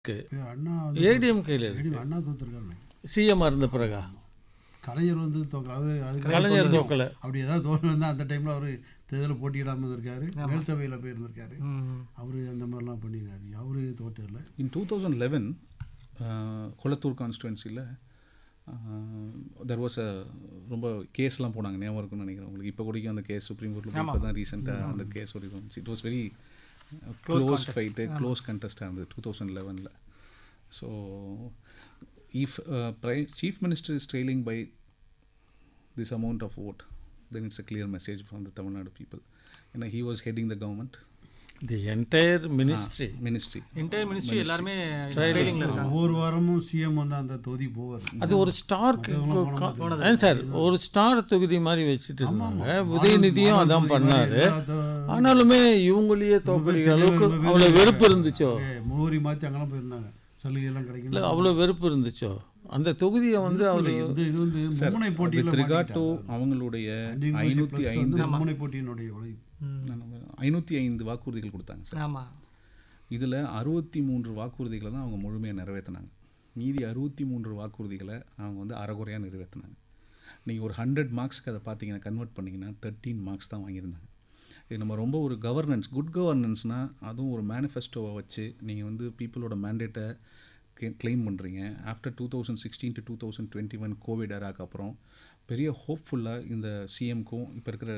அண்ணா ATM கையில் இருக்கு ஏடி அண்ணா தோத்துருக்காரு CM இருந்த பிறகா கலைஞர் வந்து தோக்கல அது அதுக்கு கலைஞர் தோக்கல. தோக்கல அப்படி ஏதாவது தோணு வந்தால் அந்த டைமில் அவர் தேர்தலில் போட்டியிடாமல் இருந்திருக்காரு மேல் சபையில் போயிருந்திருக்காரு அவர் அந்த மாதிரிலாம் பண்ணியிருக்காரு அவரு தோற்றல in two thousand eleven Kolathur கான்ஸ்டுவன்சியில் தெர் வாஸ் அ ரொம்ப கேஸ்லாம் போனாங்க ஞாபகம் இருக்கும்னு நினைக்கிறேன் உங்களுக்கு இப்போ கூடயும் அந்த கேஸ் சுப்ரீம் கோர்ட்டில் இப்போ தான் ரீசெண்டாக அந்த கேஸ் ஒரு it was very close fight close கண்டெஸ்டாக இருந்தது டூ தௌசண்ட் லெவனில் so if pry chief minister is trailing by this amount of vote, then it's a clear message from the Tamil Nadu people. You know, he was heading the government the entire ministry ministry. Entire ministry எல்லாருமே ட்ரைனிங்ல இருக்காங்க ஒவ்வொரு வாரமும் CM வந்து அந்த தொகுதி போவார் அது ஒரு ஸ்டார் சார் ஒரு ஸ்டார் தொகுதி மாதிரி வச்சுட்டு இருந்தாங்க உதயநிதியும் அதான் பண்ணாரு ஆனாலுமே இவங்களையே தோக்கடிக்கிற அளவுக்கு அவ்வளோ வெறுப்பு இருந்துச்சோ முகவரி மாற்றி அங்கெல்லாம் போயிருந்தாங்க சலுகை எல்லாம் இல்லை கிடைக்கல அவ்வளோ வெறுப்பு இருந்துச்சோ அந்த தொகுதியை வந்து அவர் இந்த இது வந்து மும்முனை With போட்டியில் regard to அவங்களுடைய ஐநூற்றி ஐந்து மும்முனை போட்டியினுடைய விளைவு ஐநூற்றி ஐந்து வாக்குறுதிகள் கொடுத்தாங்க சார் ஆமா இதில் அறுபத்தி மூன்று வாக்குறுதிகளை தான் அவங்க முழுமையாக நிறைவேற்றினாங்க மீதி அறுபத்தி மூன்று வாக்குறுதிகளை அவங்க வந்து அறகுறையாக நிறைவேற்றினாங்க நீங்கள் ஒரு ஹண்ட்ரட் மார்க்ஸ்க்கு அதை பார்த்தீங்கன்னா கன்வெர்ட் பண்ணிங்கன்னா தேர்ட்டீன் மார்க்ஸ் தான் வாங்கியிருந்தாங்க இது நம்ம ரொம்ப ஒரு கவர்னன்ஸ் குட் கவர்னன்ஸ்னால் அதுவும் ஒரு மேனிஃபெஸ்டோவை வச்சு நீங்கள் வந்து பீப்புளோட மேண்டேட்டை கிளைம் பண்ணுறீங்க after two thousand sixteen to two thousand twenty one Covid ஏராக்கு அப்புறம் பெரிய ஹோப்ஃபுல்லாக இந்த சிஎம்க்கும் இப்போ இருக்கிற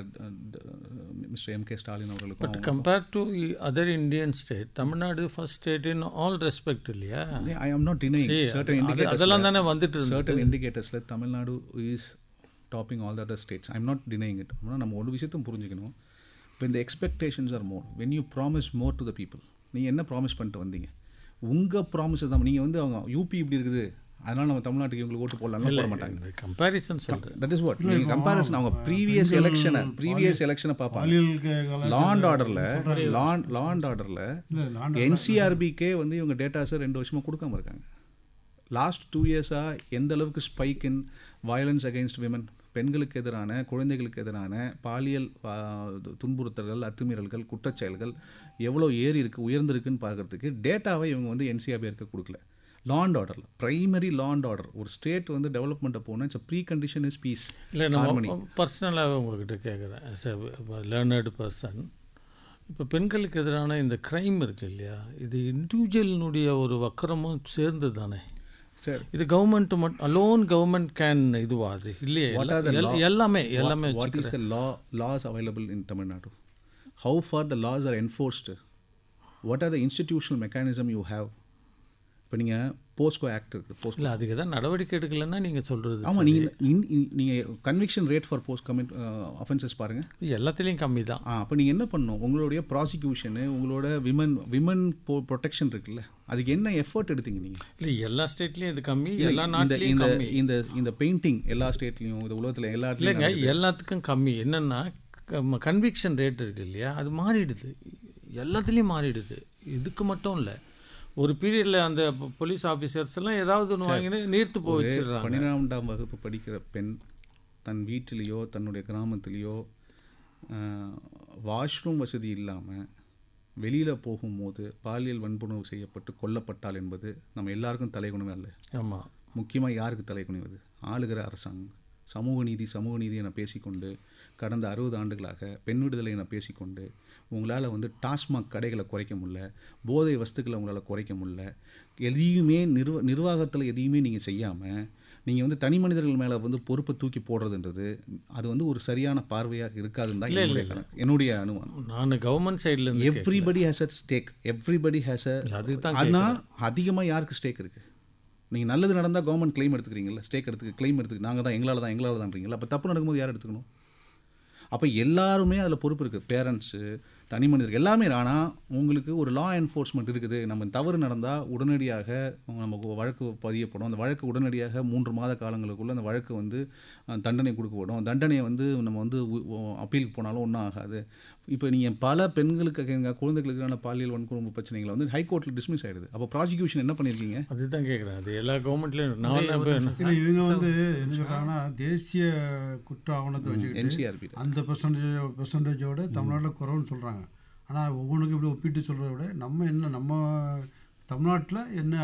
மிஸ்டர் எம் கே ஸ்டாலின் அவர்களுக்கும் but compared to other Indian state Tamil Nadu first state in all respect இல்லையா I am not denying See, certain அது- indicators அதெல்லாம் தானே வந்துட்டு இருந்தது. certain indicatorsல Tamil Nadu is topping all the other states I am not denying it ஆனால் நம்ம ஒரு விஷயத்தையும் புரிஞ்சுக்கணும் இப்போ இந்த expectations are more when you promise more to the people நீங்கள் என்ன ப்ராமிஸ் பண்ணிட்டு வந்தீங்க உங்கள் ப்ராமிஸ் தான் நீங்கள் வந்து அவங்க யூபி இப்படி இருக்குது அதனால் நம்ம தமிழ்நாட்டுக்கு இவங்களுக்கு ஓட்டு போடலாம்னு போட மாட்டாங்க இந்த கம்பேரிசன் சொல்கிறேன் தட் இஸ் வாட் நீங்கள் கம்பேரிசன் அவங்க ப்ரீவியஸ் எலெக்ஷனை ப்ரீவியஸ் எலெக்ஷனை பார்ப்பாங்க பாலியல் க- லா அண்ட் ஆர்டரில் லா லா அண்ட் ஆர்டரில் இல்ல, land என்சிஆர்பிக்கே வந்து இவங்க டேட்டாஸை ரெண்டு வருஷமாக கொடுக்காம இருக்காங்க லாஸ்ட் டூ இயர்ஸாக எந்த அளவுக்கு spike in violence against women பெண்களுக்கு எதிரான குழந்தைகளுக்கு எதிரான பாலியல் ஆ, துன்புறுத்தல்கள் அத்துமீறல்கள் குற்றச்செயல்கள் எவ்வளோ ஏறி இருக்கு உயர்ந்திருக்குன்னு பார்க்கறதுக்கு டேட்டாவை இவங்க வந்து என்சிஆர்பிஆருக்கு கொடுக்கல law and order primary law and order ஒரு ஸ்டேட் வந்து டெவலப்மெண்ட்டை போனால் it's precondition is peace இல்லை நம்ம பர்சனலாகவே உங்ககிட்ட கேட்குறேன் ஆஸ் எ லேர்னர்டு பர்சன் இப்போ பெண்களுக்கு எதிரான இந்த க்ரைம் இருக்கு இல்லையா இது இண்டிவிஜுவலினுடைய ஒரு வக்கரமும் சேர்ந்து தானே சார் இது கவர்மெண்ட் மட்டும் அலோன் கவர்மெண்ட் கேன் இதுவா அது இல்லையே What are the எல்லா- law- எல்லாமே எல்லாமே what, what is the law laws available in Tamil Nadu? How far the laws are enforced? What are the institutional mechanism you have? இப்போ நீங்கள் Bosco act இருக்குது Bosco இல்லை அதுக்கு தான் நடவடிக்கை எடுக்கலைன்னா நீங்கள் சொல்கிறது ஆமாம் நீங்கள் நீங்கள் conviction rate for post commit offences பாருங்கள் எல்லாத்துலேயும் கம்மி தான் ஆ அப்போ நீங்கள் என்ன பண்ணணும் உங்களுடைய ப்ராசிக்யூஷனு உங்களோட விமன் விமன் ப்ரொடெக்ஷன் இருக்குல்ல அதுக்கு என்ன எஃபர்ட் எடுத்தீங்க நீங்கள் இல்லை எல்லா ஸ்டேட்லேயும் இது கம்மி எல்லா இந்த நாட்டிலையும் இந்த கம்மி இந்த இந்த பெயிண்டிங் எல்லா ஸ்டேட்லேயும் இந்த உலகத்தில் எல்லா இல்லைங்க இடத்துலையும் எல்லாத்துக்கும் கம்மி என்னென்னா கன்விக்ஷன் ரேட் இருக்கு இல்லையா அது மாறிடுது எல்லாத்துலேயும் மாறிடுது இதுக்கு மட்டும் இல்லை ஒரு பீரியடில் அந்த போலீஸ் ஆஃபீஸர்ஸ் எல்லாம் ஏதாவது ஒன்று வாங்கினு நீர்த்து போய் வச்சிடுறாங்க பன்னிரெண்டாம் வகுப்பு படிக்கிற பெண் தன் வீட்டிலேயோ தன்னுடைய கிராமத்திலேயோ வாஷ்ரூம் வசதி இல்லாமல் வெளியில் போகும்போது பாலியல் வன்புணர்வு செய்யப்பட்டு கொல்லப்பட்டால் என்பது நம்ம எல்லாருக்கும் தலைகுணமே அல்ல ஆமாம் முக்கியமாக யாருக்கு தலைகுனிவது ஆளுகிற அரசாங்கம் சமூக நீதி சமூக நீதி என பேசிக்கொண்டு கடந்த அறுபது ஆண்டுகளாக பெண் விடுதலை என பேசிக்கொண்டு உங்களால் வந்து டாஸ்மாக் கடைகளை குறைக்க முடியல போதை வஸ்துக்களை உங்களால் குறைக்க முடியல எதையுமே நிர்வ நிர்வாகத்தில் எதையுமே நீங்கள் செய்யாமல் நீங்கள் வந்து தனி மனிதர்கள் மேலே வந்து பொறுப்பை தூக்கி போடுறதுன்றது அது வந்து ஒரு சரியான பார்வையாக இருக்காதுன்னு தான் என்னுடைய கணக்கு என்னுடைய அனுமானம் நான் கவர்மெண்ட் சைட்லேருந்து everybody has a stake everybody has a அதுதான் ஆனால் அதிகமாக யாருக்கு ஸ்டேக் இருக்குது நீங்கள் நல்லது நடந்தால் கவர்மெண்ட் கிளைம் எடுத்துக்கிறீங்களா ஸ்டேக் எடுத்துக்க கிளைம் எடுத்துக்க நாங்கள் தான் எங்களால் தான் எங்களால் தான்றீங்களா அப்போ தப்பு நடக்கும்போது யார் எடுத்துக்கணும் அப்போ எல்லாருமே அதில் பொறுப்பு இருக்குது பேரண்ட்ஸு தனி மனிதர்கள் எல்லாமே ஆனால் உங்களுக்கு ஒரு லா என்ஃபோர்ஸ்மெண்ட் இருக்குது நம்ம தவறு நடந்தால் உடனடியாக நமக்கு வழக்கு பதியப்படும் அந்த வழக்கு உடனடியாக மூன்று மாத காலங்களுக்குள்ள அந்த வழக்கு வந்து அஹ், தண்டனை கொடுக்கப்படும் தண்டனையை வந்து நம்ம வந்து அப்பீலுக்கு போனாலும் ஒன்றும் ஆகாது இப்போ நீங்கள் பல பெண்களுக்கு எங்கள் குழந்தைகளுக்கான பாலியல் வன்கொடுமை பிரச்சனைகளை வந்து ஹைகோர்ட்டில் டிஸ்மிஸ் ஆயிடுது அப்போ ப்ராசிக்யூஷன் என்ன பண்ணியிருக்கீங்க அதுதான் கேட்குறேன் அது எல்லா கவர்மெண்ட்லேயும் நான் என்ன இப்ப- இல்லை இவங்க வந்து என்ன சொல்கிறாங்கன்னா தேசிய குற்ற ஆவணத்தை வச்சுக்கிட்டு என்சிஆர்பி அந்த பெர்சன்டேஜ் பெர்சன்டேஜோட தமிழ்நாட்டில் குறைவுன்னு சொல்கிறாங்க ஆனால் ஒவ்வொன்றுக்கும் இப்படி ஒப்பிட்டு சொல்கிறத விட நம்ம என்ன நம்ம தமிழ்நாட்டில் என்ன